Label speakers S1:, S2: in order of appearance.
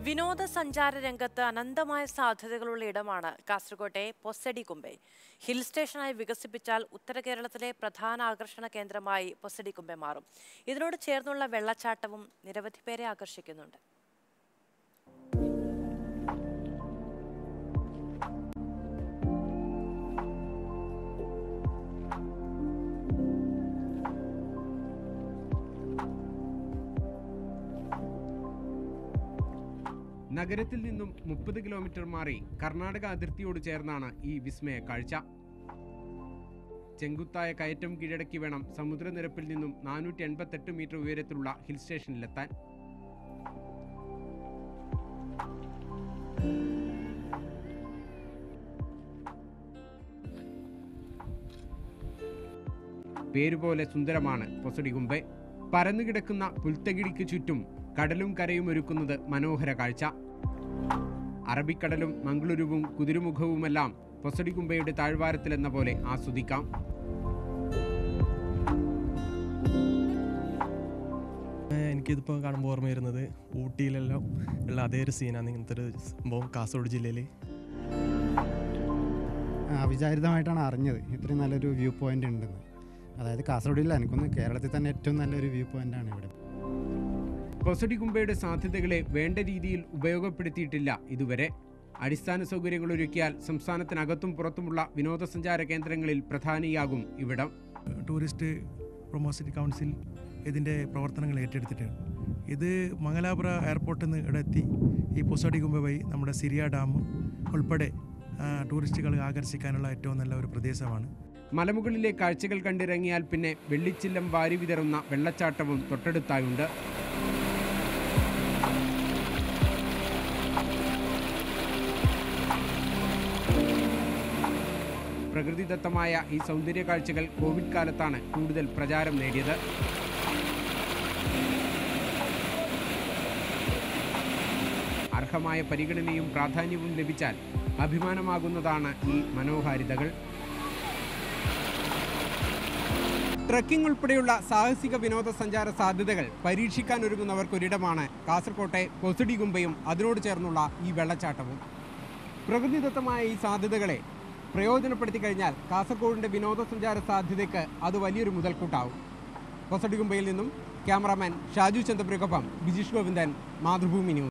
S1: വിനോദസഞ്ചാര രംഗത്ത് അനന്തമായ സാധ്യതകളുള്ള ഇടമാണ് കാസർകോട്ടെ പൊസഡി കുമ്പെ ഹിൽ സ്റ്റേഷനായി വികസിപ്പിച്ചാൽ ഉത്തര കേരളത്തിലെ പ്രധാന ആകർഷണ കേന്ദ്രമായി പൊസഡി കുമ്പെ മാറും ഇതിനോട് ചേർന്നുള്ള വെള്ളച്ചാട്ടവും നിരവധി പേരെ ആകർഷിക്കുന്നുണ്ട്
S2: നഗരത്തിൽ നിന്നും മുപ്പത് കിലോമീറ്റർ മാറി കർണാടക അതിർത്തിയോട് ചേർന്നാണ് ഈ വിസ്മയ കാഴ്ച ചെങ്കുത്തായ കയറ്റം കീഴടക്കി വേണം സമുദ്രനിരപ്പിൽ നിന്നും നാനൂറ്റി എൺപത്തെട്ട് മീറ്റർ ഉയരത്തിലുള്ള ഹിൽ സ്റ്റേഷനിലെത്താൻ പേരുപോലെ സുന്ദരമാണ് പൊസടികുമ്പെ പരന്നുകിടക്കുന്ന പുൽത്തകിടിക്ക് ചുറ്റും കടലും കരയും ഒരുക്കുന്നത് മനോഹര കാഴ്ച അറബിക്കടലും മംഗളൂരുവും കുതിരുമുഖവുമെല്ലാം പൊസടികുമ്പയുടെ താഴ്വാരത്തിലെന്ന പോലെ ആസ്വദിക്കാം
S3: ഏഹ് എനിക്കിതിപ്പോൾ കാണുമ്പോൾ ഓർമ്മ വരുന്നത് ഊട്ടിയിലെല്ലാം ഉള്ള അതേ ഒരു സീനാണ് ഇങ്ങനത്തെ ഒരു സംഭവം കാസർഗോഡ് ജില്ലയിൽ
S4: അവിചാരിതമായിട്ടാണ് അറിഞ്ഞത് ഇത്രയും നല്ലൊരു വ്യൂ പോയിന്റ് ഉണ്ടെന്ന് അതായത് കാസർഗോഡില്ല എനിക്കൊന്ന് കേരളത്തിൽ തന്നെ ഏറ്റവും നല്ലൊരു വ്യൂ പോയിന്റാണ് ഇവിടെ
S2: പൊസടികുമ്പയുടെ സാധ്യതകളെ വേണ്ട രീതിയിൽ ഉപയോഗപ്പെടുത്തിയിട്ടില്ല ഇതുവരെ അടിസ്ഥാന സൗകര്യങ്ങൾ ഒരുക്കിയാൽ സംസ്ഥാനത്തിനകത്തും പുറത്തുമുള്ള വിനോദസഞ്ചാര കേന്ദ്രങ്ങളിൽ പ്രധാനിയാകും ഇവിടം
S5: ടൂറിസ്റ്റ് പ്രൊമോഷൻ കൗൺസിൽ ഇതിൻ്റെ പ്രവർത്തനങ്ങൾ ഏറ്റെടുത്തിട്ടാണ് ഇത് മംഗലാപുര എയർപോർട്ടിൽ നിന്ന് ഇവിടെ എത്തി ഈ പൊസടി കുമ്പ വഴി നമ്മുടെ സിരിയ ഡാം ഉൾപ്പെടെ ആ, ടൂറിസ്റ്റുകളെ ആകർഷിക്കാനുള്ള ഏറ്റവും നല്ല ഒരു പ്രദേശമാണ്
S2: മലമുകളിലെ കാഴ്ചകൾ കണ്ടിറങ്ങിയാൽ പിന്നെ വെള്ളിച്ചില്ലം വാരി വിതറുന്ന വെള്ളച്ചാട്ടവും തൊട്ടടുത്തായുണ്ട് പ്രകൃതിദത്തമായ ഈ സൗന്ദര്യ കാഴ്ചകൾ കോവിഡ് കാലത്താണ് കൂടുതൽ പ്രചാരം നേടിയത് അർഹമായ പരിഗണനയും പ്രാധാന്യവും ലഭിച്ചാൽ അഭിമാനമാകുന്നതാണ് ഈ മനോഹാരിതകൾ ട്രക്കിംഗ് ഉൾപ്പെടെയുള്ള സാഹസിക വിനോദസഞ്ചാര സാധ്യതകൾ പരീക്ഷിക്കാൻ ഒരുങ്ങുന്നവർക്കൊരിടമാണ് കാസർകോട്ടെ കൊസടികുമ്പയും അതിനോട് ചേർന്നുള്ള ഈ വെള്ളച്ചാട്ടവും പ്രകൃതിദത്തമായ ഈ സാധ്യതകളെ പ്രയോജനപ്പെടുത്തി കഴിഞ്ഞാൽ കാസർഗോഡിൻ്റെ വിനോദസഞ്ചാര സാധ്യതയ്ക്ക് അത് വലിയൊരു മുതൽക്കൂട്ടാവും കൊസടികുമ്പയിൽ നിന്നും ക്യാമറാമാൻ ഷാജു ചന്ദ്രപുരക്കൊപ്പം ബിജീഷ് ഗോവിന്ദൻ മാതൃഭൂമി ന്യൂസ്